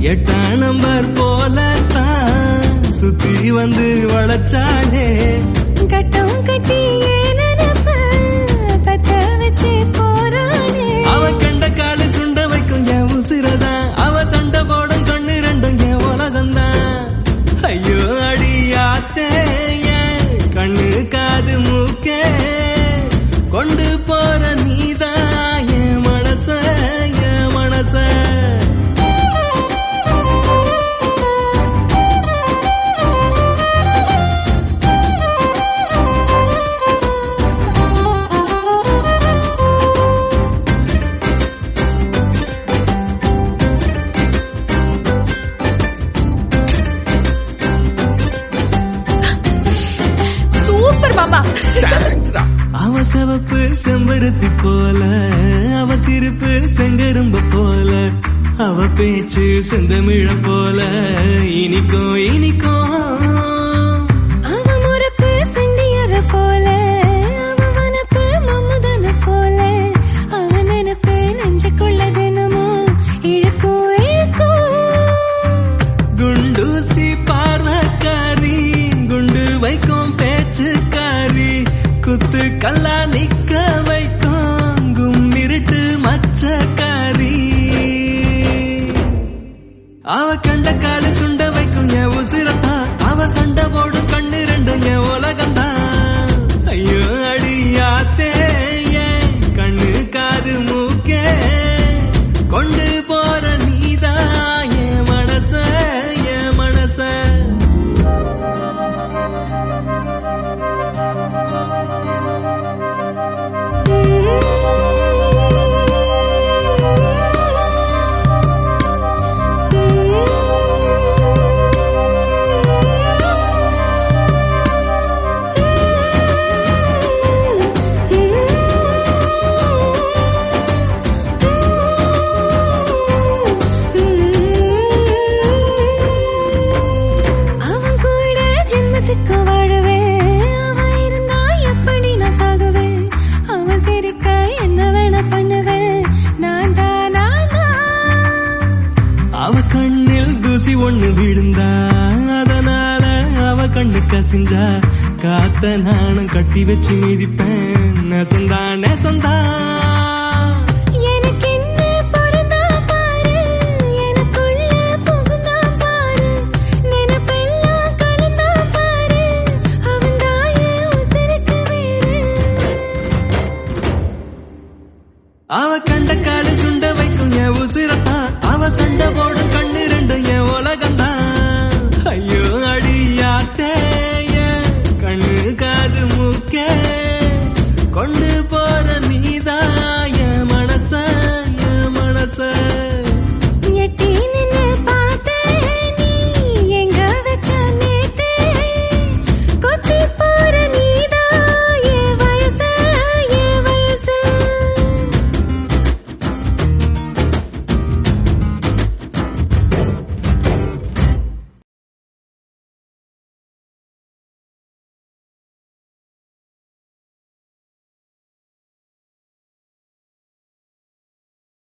எட்டாம் நம்பர் போலத்தான் சுத்தி வந்து வளச்சானே கட்டம் கட்டி ஏன் நினைப்ப பத்த வச்சு போறானே அவன் கண்ட காலு சுண்ட வைக்கும் என் உசிரதான் அவ சண்டை போடும் கண்ணு ரெண்டும் என் உலகம்தான் ஐயோ அடியாத்தே என் கண்ணு காது மூக்கே கொண்டு போற நீதான் என் மனச என் மனச சூப்பர் மாமா அவ சிவப்பு செம்பருத்தி போல அவ சிரிப்பு செங்கரும்ப போல அவ பேச்சு செந்தமிழ போல இனிக்கும் இனிக்கும் அவ முறப்பு சண்டியற போல அவ வனப்பு மம்முதன போல அவ நினப்பு நெஞ்சுக்குள்ள தினமும் இழுக்கும் இழுக்கும் குண்டூசி பார்வக்காரி குண்டு வைக்கும் பேச்சுக்காரி குத்து கல்லா நிக்க வைக்கும் கும்மிருட்டு மச்சக்காரி அவ கண்ட காலு சுண்ட வைக்கும் என் உசிரத்தான் அவ சண்டை போடும் கண்ணு ரெண்டும் என் உலகம்தான் ஐயோ அடியாத்தே என் கண்ணு காது மூக்கே கொண்டு போற நீதான் என் மனச என் மனச அவன் கூட ஜென்மத்துக்கு வாழுவேன் அவன் இருந்தா எப்படி நான் சாகுவேன் அவன் சிரிக்க என்ன வேணா பண்ணுவேன் நான் தான் நான் தான் அவ கண்ணில் தூசி ஒண்ணு விழுந்தா அதனால அவ கண்ணு கசிஞ்சா காத்த நானும் கட்டி வச்சு மிதிப்பேன் நெசந்தா நெசந்தா எனக்கு என்ன பொருந்தா பாரு எனக்குள்ள புகுந்தா பாரு நினைப்பெல்லாம் கலந்தா பாரு அவன் தான் என் உசிருக்கு வேறு அவ கண்ட காலு சுண்ட வைக்கும் என் உசு